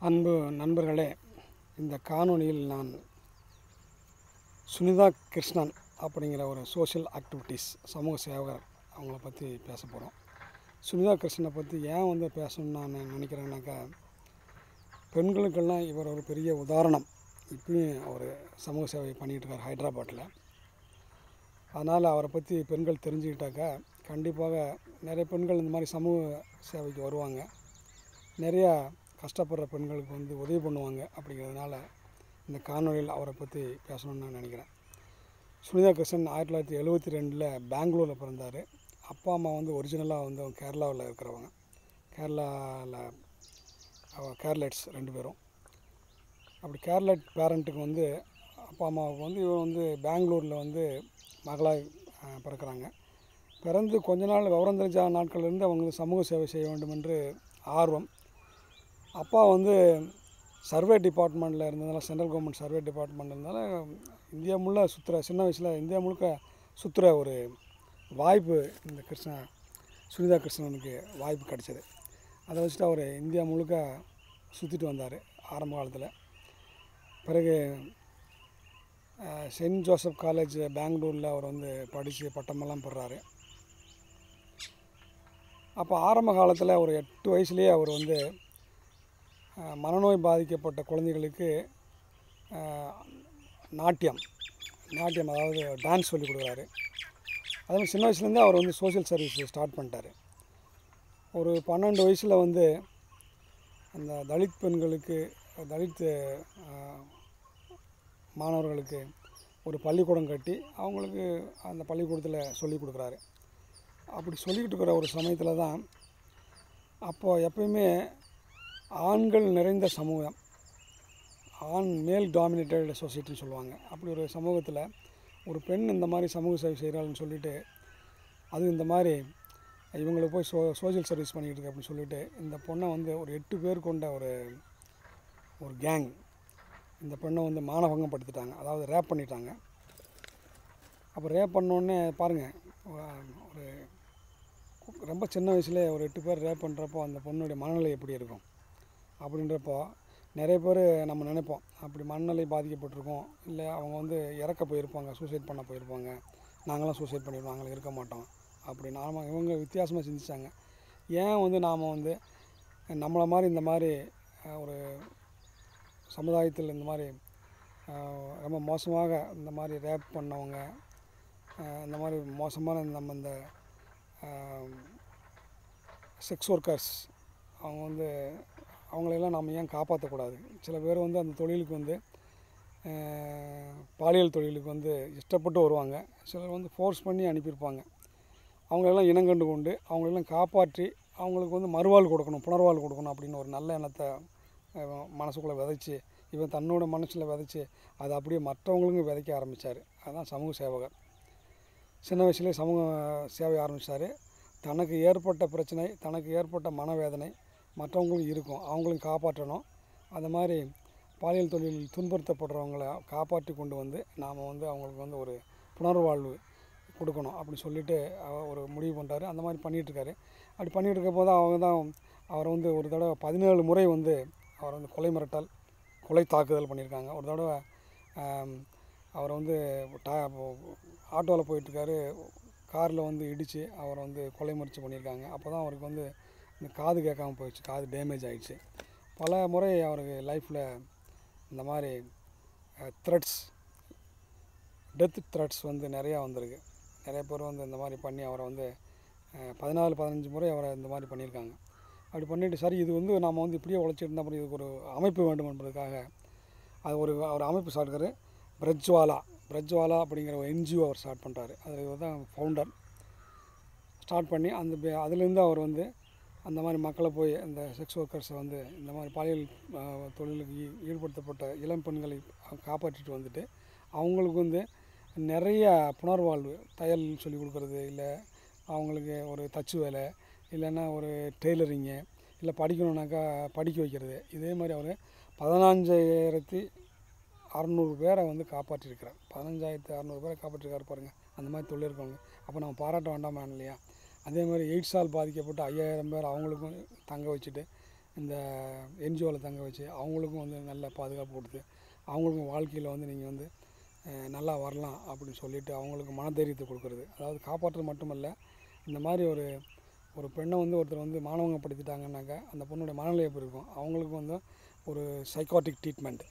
அன்பு நண்பர்களே இந்த காணொளியில் நான் சுனிதா கிருஷ்ணன் அப்படிங்கிற ஒரு சோஷியல் ஆக்டிவிட்டீஸ் சமூக சேவகர் அவங்கள பற்றி பேச போகிறோம் சுனிதா கிருஷ்ணனை பற்றி ஏன் வந்து பேசணும்னு நான் நினைக்கிறேன்னாக்கா பெண்களுக்கெல்லாம் இவர் ஒரு பெரிய உதாரணம் இப்பயும் அவர் சமூக சேவை பண்ணிகிட்டு இருக்கார் ஹைதராபாத்தில் அதனால் அவரை பற்றி பெண்கள் தெரிஞ்சுக்கிட்டாக்கா கண்டிப்பாக நிறைய பெண்கள் இந்த மாதிரி சமூக சேவைக்கு வருவாங்க நிறையா கஷ்டப்படுற பெண்களுக்கு வந்து உதவி பண்ணுவாங்க அப்படிங்கிறதுனால இந்த காணொலியில் அவரை பற்றி பேசணும்னு நான் நினைக்கிறேன் சுனிதா கிருஷ்ணன் ஆயிரத்தி தொள்ளாயிரத்தி எழுபத்தி ரெண்டில் பெங்களூரில் பிறந்தார் அப்பா அம்மா வந்து ஒரிஜினலாக வந்து அவங்க கேரளாவில் இருக்கிறவங்க கேரளாவில் அவ கேரளைட்ஸ் ரெண்டு பேரும் அப்படி கேரளைட் பேரண்ட்டுக்கு வந்து அப்பா அம்மாவுக்கு வந்து இவர் வந்து பெங்களூரில் வந்து மகளாக அஹ், பிறக்கிறாங்க பிறந்து கொஞ்ச நாள் விவரம் தெரிஞ்ச நாட்கள்லேருந்து அவங்க வந்து சமூக சேவை செய்ய வேண்டும் என்று ஆர்வம் அப்பா வந்து சர்வே டிபார்ட்மெண்ட்டில் இருந்ததால சென்ட்ரல் கவர்மெண்ட் சர்வே டிபார்ட்மெண்ட் இருந்ததால இந்தியா முழுக்க சுற்றுற சின்ன வயசில் இந்தியா முழுக்க சுற்றுற ஒரு வாய்ப்பு இந்த கிருஷ்ண சுனிதா கிருஷ்ணனுக்கு வாய்ப்பு கிடைச்சது அதை வச்சுட்டு அவர் இந்தியா முழுக்க சுற்றிட்டு வந்தார் ஆரம்ப காலத்தில் பிறகு அஹ், செயின்ட் ஜோசப் காலேஜ் பெங்களூரில் அவர் வந்து படித்து பட்டமெல்லாம் பெறாரு அப்போ ஆரம்ப காலத்தில் ஒரு எட்டு வயசுலேயே அவர் வந்து அஹ், மனநோய் பாதிக்கப்பட்ட குழந்தைகளுக்கு அஹ், நாட்டியம் நாட்டியம் அதாவது டான்ஸ் சொல்லி கொடுக்குறாரு அதே மாதிரி சின்ன வயசுலேருந்தே அவர் வந்து சோஷியல் சர்வீஸ் ஸ்டார்ட் பண்ணிட்டாரு ஒரு பன்னெண்டு வயசில் வந்து அந்த தலித் பெண்களுக்கு தலித் அஹ், மாணவர்களுக்கு ஒரு பள்ளிக்கூடம் கட்டி அவங்களுக்கு அந்த பள்ளிக்கூடத்தில் சொல்லி கொடுக்குறாரு அப்படி சொல்லிக்கிட்டு இருக்கிற ஒரு சமயத்தில் தான் அப்போது எப்பயுமே ஆண்கள் நிறைந்த சமூகம் ஆண் மேல் டாமினேட்டட் சொசைட்டின்னு சொல்லுவாங்க அப்படி ஒரு சமூகத்தில் ஒரு பெண் இந்த மாதிரி சமூக சேவை செய்கிறாள்னு சொல்லிட்டு அது இந்த மாதிரி இவங்களுக்கு போய் சோ சோஷியல் சர்வீஸ் பண்ணிக்கிட்டு இருக்கு அப்படின்னு சொல்லிட்டு இந்த பொண்ணை வந்து ஒரு எட்டு பேர் கொண்ட ஒரு ஒரு கேங் இந்த பெண்ணை வந்து மானபங்கம் படுத்திட்டாங்க அதாவது ரேப் பண்ணிட்டாங்க அப்போ ரேப் பண்ணோடனே பாருங்கள் ஒரு ரொம்ப சின்ன வயசுலேயே ஒரு எட்டு பேர் ரேப் பண்ணுறப்போ அந்த பொண்ணுடைய மனநிலை எப்படி இருக்கும் அப்படின்றப்போ நிறைய பேர் நம்ம நினைப்போம் அப்படி மனநிலை பாதிக்கப்பட்டிருக்கோம் இல்லை அவங்க வந்து இறக்க போயிருப்பாங்க சூசைட் பண்ண போயிருப்பாங்க நாங்களாம் சூசைட் பண்ணிடுவோம் நாங்கள் இருக்க மாட்டோம் அப்படி நாம இவங்க வித்தியாசமாக சிந்திச்சாங்க ஏன் வந்து நாம் வந்து நம்மளை மாதிரி இந்த மாதிரி அஹ், ஒரு சமுதாயத்தில் இந்த மாதிரி அஹ், ரொம்ப மோசமாக இந்த மாதிரி ரேப் பண்ணவங்க அஹ், இந்த மாதிரி மோசமான நம்ம இந்த செக்ஸ் ஒர்க்கர்ஸ் அவங்க வந்து அவங்களையெல்லாம் நாம் ஏன் காப்பாற்றக்கூடாது சில பேர் வந்து அந்த தொழிலுக்கு வந்து அஹ், பாலியல் தொழிலுக்கு வந்து இஷ்டப்பட்டு வருவாங்க சிலர் வந்து ஃபோர்ஸ் பண்ணி அனுப்பியிருப்பாங்க அவங்களெல்லாம் இனங்கண்டு கொண்டு அவங்களெல்லாம் காப்பாற்றி அவங்களுக்கு வந்து மறுவாழ்வு கொடுக்கணும் புனர்வாழ்வு கொடுக்கணும் அப்படின்னு ஒரு நல்ல எண்ணத்தை அஹ், மனசுக்குள்ளே விதைச்சி இவன் தன்னோட மனசில் விதைச்சி அதை அப்படியே மற்றவங்களுக்கும் விதைக்க ஆரம்பித்தார் அதுதான் சமூக சேவகர் சின்ன வயசுலேயே சமூக சேவை ஆரம்பித்தார் தனக்கு ஏற்பட்ட பிரச்சனை தனக்கு ஏற்பட்ட மனவேதனை மற்றவங்களும் இருக்கும் அவங்களையும் காப்பாற்றணும் அந்த மாதிரி பாலியல் தொழிலில் துன்புறுத்தப்படுறவங்கள காப்பாற்றி கொண்டு வந்து நாம் வந்து அவங்களுக்கு வந்து ஒரு புனர்வாழ்வு கொடுக்கணும் அப்படின்னு சொல்லிட்டு அவர் ஒரு முடிவு பண்ணுறாரு அந்த மாதிரி பண்ணிகிட்ருக்காரு அப்படி பண்ணிகிட்டு இருக்கப்போ தான் அவங்க தான் அவரை வந்து ஒரு தடவை பதினேழு முறை வந்து அவரை வந்து கொலை மிரட்டல் கொலை தாக்குதல் பண்ணியிருக்காங்க ஒரு தடவை ஆம், அவரை வந்து டா ஆட்டோவில் போயிட்டுருக்காரு காரில் வந்து இடித்து அவரை வந்து கொலை முயற்சி பண்ணியிருக்காங்க அப்போ தான் அவருக்கு வந்து இந்த காது கேட்காம போயிடுச்சு காது டேமேஜ் ஆகிடுச்சு பல முறை அவருக்கு லைஃப்பில் இந்த மாதிரி த்ரெட்ஸ் டெத் த்ரெட்ஸ் வந்து நிறையா வந்திருக்கு நிறைய பேர் வந்து இந்த மாதிரி பண்ணி அவரை வந்து அஹ், பதினாலு பதினஞ்சு முறை அவரை இந்த மாதிரி பண்ணியிருக்காங்க அப்படி பண்ணிட்டு சரி இது வந்து நாம் வந்து இப்படியே உழைச்சிட்டு அப்புறம் இதுக்கு ஒரு அமைப்பு வேண்டும் என்பதற்காக அது ஒரு ஒரு அமைப்பு ஸ்டார்ட் பிரஜ்வாலா பிரஜ்வாலா அப்படிங்கிற ஒரு என்ஜிஓ அவர் ஸ்டார்ட் பண்ணுறாரு அதில் இவர் தான் ஃபவுண்டர் ஸ்டார்ட் பண்ணி அந்த பே- அதுலேருந்து அவர் வந்து அந்த மாதிரி மக்களை போய் இந்த செக்ஸ் ஒர்க்கர்ஸை வந்து இந்த மாதிரி பாலியல் அஹ், தொழிலுக்கு ஈ- ஈடுபடுத்தப்பட்ட இளம் பெண்களை காப்பாற்றிட்டு வந்துட்டு அவங்களுக்கு வந்து நிறைய புனர்வாழ்வு தையல் சொல்லி கொடுக்குறது இல்லை அவங்களுக்கு ஒரு தச்சு வேலை இல்லைன்னா ஒரு டெய்லரிங்கு இல்லை படிக்கணுன்னாக்கா படிக்க வைக்கிறது இதே மாதிரி அவர் பதினஞ்சாயிரத்தி அறநூறு பேரை வந்து காப்பாற்றிருக்கிறார் பதினஞ்சாயிரத்தி அறநூறு பேரை காப்பாற்றிருக்காரு பாருங்கள் அந்த மாதிரி தொழில் இருக்கவங்க அப்போ நம்ம பாராட்ட வேண்டாமா இல்லையா அதே மாதிரி எய்ட்ஸால் பாதிக்கப்பட்ட ஐயாயிரம் பேர் அவங்களுக்கும் தங்க வச்சுட்டு இந்த என்ஜிஓவில் தங்க வச்சு அவங்களுக்கும் வந்து நல்ல பாதுகாப்பு கொடுத்து அவங்களுக்கும் வாழ்க்கையில் வந்து நீங்கள் வந்து அஹ், நல்லா வரலாம் அப்படின்னு சொல்லிட்டு அவங்களுக்கு மனதைரியத்தை கொடுக்குறது அதாவது காப்பாற்றுறது மட்டுமல்ல இந்த மாதிரி ஒரு ஒரு பெண்ணை வந்து ஒருத்தர் வந்து மானவங்கப்படுத்திட்டாங்கன்னாக்கா அந்த பொண்ணோட மனநிலை எப்படி இருக்கும் அவங்களுக்கு வந்து ஒரு சைக்காட்டிக் ட்ரீட்மெண்ட்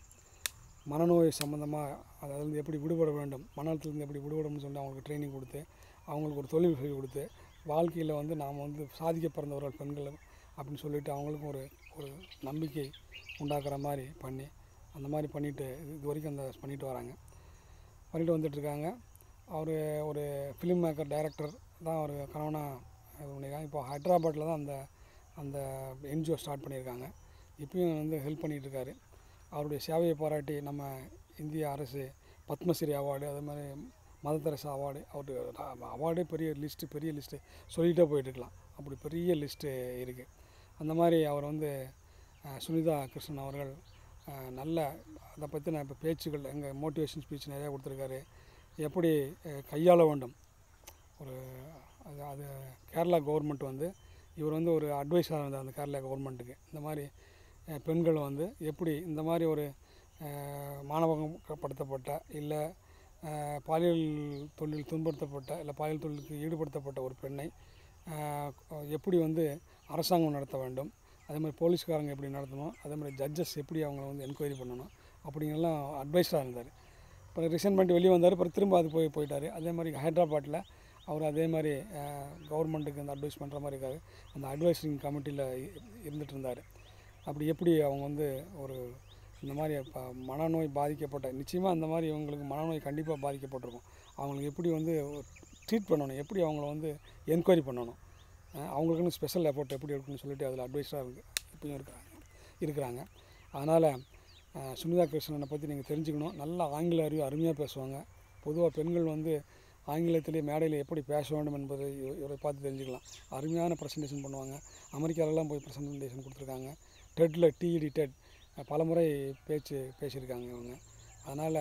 மனநோய் சம்மந்தமாக அதாவது எப்படி விடுபட வேண்டும் மன அழுத்தத்துலேருந்து எப்படி விடுபடணும்னு சொல்லி அவங்களுக்கு ட்ரைனிங் கொடுத்து அவங்களுக்கு ஒரு தொழில் சொல்லி கொடுத்து வாழ்க்கையில் வந்து நாம் வந்து சாதிக்க பிறந்தவர்கள் பெண்கள் அப்படின்னு சொல்லிட்டு அவங்களுக்கும் ஒரு ஒரு நம்பிக்கை உண்டாக்குற மாதிரி பண்ணி அந்த மாதிரி பண்ணிட்டு இது வரைக்கும் அந்த பண்ணிட்டு வராங்க பண்ணிட்டு வந்துட்டுருக்காங்க அவர் ஒரு ஃபிலிம் மேக்கர் டைரக்டர் தான் அவர் கணவனாக இது பண்ணியிருக்காங்க இப்போ ஹைதராபாத்தில் தான் அந்த அந்த என்ஜிஓ ஸ்டார்ட் பண்ணியிருக்காங்க இப்பயும் வந்து ஹெல்ப் பண்ணிகிட்டு இருக்காரு அவருடைய சேவையை பாராட்டி நம்ம இந்திய அரசு பத்மஸ்ரீ அவார்டு அதே மாதிரி மதர் தெரசா அவார்டு அவரு அவார்டே பெரிய லிஸ்ட்டு பெரிய லிஸ்ட்டு சொல்லிகிட்டே போயிட்டுருக்கலாம் அப்படி பெரிய லிஸ்ட்டு இருக்குது அந்த மாதிரி அவர் வந்து அஹ், சுனிதா கிருஷ்ணன் அவர்கள் அஹ், நல்ல அதை பற்றின இப்போ பேச்சுகள் எங்கள் மோட்டிவேஷன் ஸ்பீச் நிறையா கொடுத்துருக்காரு எப்படி அஹ், கையாள வேண்டும் ஒரு அது அது கேரளா கவர்மெண்ட் வந்து இவர் வந்து ஒரு அட்வைஸராக இருந்தார் அந்த கேரளா கவர்மெண்ட்டுக்கு இந்த மாதிரி அஹ், பெண்கள் வந்து எப்படி இந்த மாதிரி ஒரு அஹ், மானவகப்படுத்தப்பட்ட இல்லை அஹ், பாலியல் தொழில் துன்புறுத்தப்பட்ட இல்லை பாலியல் தொழிலுக்கு ஈடுபடுத்தப்பட்ட ஒரு பெண்ணை அஹ், எப்படி வந்து அரசாங்கம் நடத்த வேண்டும் அதே மாதிரி போலீஸ்காரங்க எப்படி நடத்தணும் அதே மாதிரி ஜட்ஜஸ் எப்படி அவங்கள வந்து என்கொயரி பண்ணணும் அப்படிங்கெல்லாம் அட்வைஸராக இருந்தார் இப்போ ரிசைன் பண்ணிட்டு வெளியே வந்தார் அப்புறம் திரும்ப அது போய் போயிட்டார் அதே மாதிரி ஹைதராபாத்தில் அவர் அதே மாதிரி கவர்மெண்ட்டுக்கு அந்த அட்வைஸ் பண்ணுற மாதிரி இருக்காரு அந்த அட்வைஸிங் கமிட்டியில் இருந்துட்டு இருந்தார் அப்படி எப்படி அவங்க வந்து ஒரு இந்த மாதிரி இப்போ மனநோய் பாதிக்கப்பட்ட நிச்சயமாக அந்த மாதிரி இவங்களுக்கு மனநோய் கண்டிப்பாக பாதிக்கப்பட்டிருக்கும் அவங்களுக்கு எப்படி வந்து ட்ரீட் பண்ணணும் எப்படி அவங்கள வந்து என்கொயரி பண்ணணும் அஹ் அவங்களுக்குன்னு ஸ்பெஷல் எஃபோர்ட் எப்படி எடுக்கணும்னு சொல்லிட்டு அதில் அட்வைஸாக இருக்கு இப்பயும் இருக்கிறாங்க இருக்கிறாங்க அதனால் அஹ், சுனிதா கிருஷ்ணனை பற்றி நீங்கள் தெரிஞ்சுக்கணும் நல்ல ஆங்கில அறிவு அருமையாக பேசுவாங்க பொதுவாக பெண்கள் வந்து ஆங்கிலத்திலே மேடையில் எப்படி பேச வேண்டும் என்பதை இவ- இவரை பார்த்து தெரிஞ்சுக்கலாம் அருமையான ப்ரெசன்டேஷன் பண்ணுவாங்க அமெரிக்காலலாம் போய் ப்ரெசன்டேஷன் கொடுத்துருக்காங்க டெட்டில் டிஇடி டெட் பலமுறை பேச்சு பேசியிருக்காங்க இவங்க அதனால்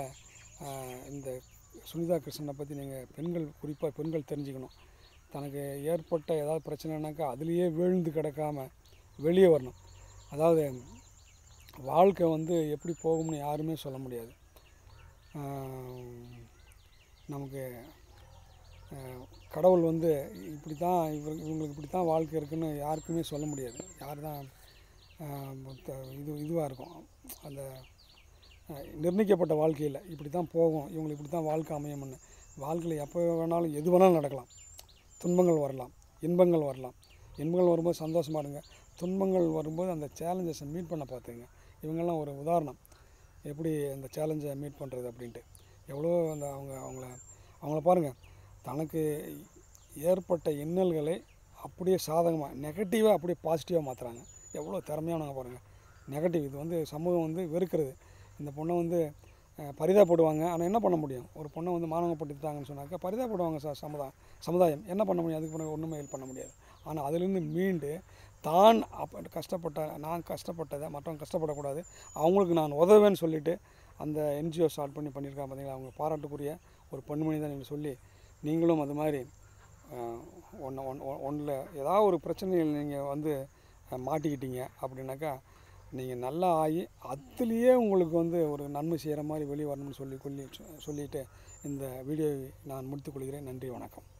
இந்த சுனிதா கிருஷ்ணனை பற்றி நீங்கள் பெண்கள் குறிப்பாக பெண்கள் தெரிஞ்சுக்கணும் தனக்கு ஏற்பட்ட ஏதாவது பிரச்சனைனாக்கா அதுலேயே வீழ்ந்து கிடக்காம வெளியே வரணும் அதாவது வாழ்க்கை வந்து எப்படி போகும்னு யாருமே சொல்ல முடியாது ஆஹ் நமக்கு ஆஹ் கடவுள் வந்து இப்படி தான் இவர் இவங்களுக்கு இப்படி தான் வாழ்க்கை இருக்குன்னு யாருக்குமே சொல்ல முடியாது யார் தான் ஆஹ் மொத்த இது இதுவாக இருக்கும் அந்த ஆஹ் நிர்ணயிக்கப்பட்ட வாழ்க்கையில் இப்படி தான் போகும் இவங்களுக்கு இப்படி தான் வாழ்க்கை அமையும்னு வாழ்க்கையில் எப்போ வேணாலும் எது வேணாலும் நடக்கலாம் துன்பங்கள் வரலாம் இன்பங்கள் வரலாம் இன்பங்கள் வரும்போது சந்தோஷமா இருங்க துன்பங்கள் வரும்போது அந்த சேலஞ்சஸை மீட் பண்ண பார்த்துங்க இவங்கெல்லாம் ஒரு உதாரணம் எப்படி அந்த சேலஞ்சை மீட் பண்ணுறது அப்படின்ட்டு எவ்வளோ அந்த அவங்க அவங்கள அவங்கள பாருங்கள் தனக்கு ஏற்பட்ட இன்னல்களை அப்படியே சாதகமாக நெகட்டிவாக அப்படியே பாசிட்டிவாக மாற்றுறாங்க எவ்வளோ திறமையானவங்க பாருங்கள் நெகட்டிவ் இது வந்து சமூகம் வந்து வெறுக்கிறது இந்த பொண்ணை வந்து அஹ், பரிதாபப்படுவாங்க ஆனால் என்ன பண்ண முடியும் ஒரு பொண்ணை வந்து மானவங்கப்படுத்திட்டாங்கன்னு சொன்னாக்கா பரிதாபப்படுவாங்க ச சமுதாயம் சமுதாயம் என்ன பண்ண முடியும் அதுக்கு பிறகு ஒன்றுமே ஹெல்ப் பண்ண முடியாது ஆனால் அதிலிருந்து மீண்டு தான் அப்போ கஷ்டப்பட்ட நான் கஷ்டப்பட்டதை மற்றவங்க கஷ்டப்படக்கூடாது அவங்களுக்கு நான் உதவுவேன்னு சொல்லிட்டு அந்த என்ஜிஓ ஸ்டார்ட் பண்ணி பண்ணியிருக்காங்க பார்த்தீங்களா அவங்க பாராட்டுக்குரிய ஒரு பெண்மணி தான் நீங்கள் சொல்லி நீங்களும் அது மாதிரி ஒன்று ஒன் ஒன்றில் ஏதாவது ஒரு பிரச்சனையில் நீங்கள் வந்து அஹ், மாட்டிக்கிட்டீங்க அப்படின்னாக்கா நீங்கள் நல்லா ஆகி அதுலேயே உங்களுக்கு வந்து ஒரு நன்மை செய்கிற மாதிரி வெளியே வரணும்னு சொல்லி சொல்லி சொல்லிட்டு இந்த வீடியோவை நான் முடித்துக்கொள்கிறேன் நன்றி வணக்கம்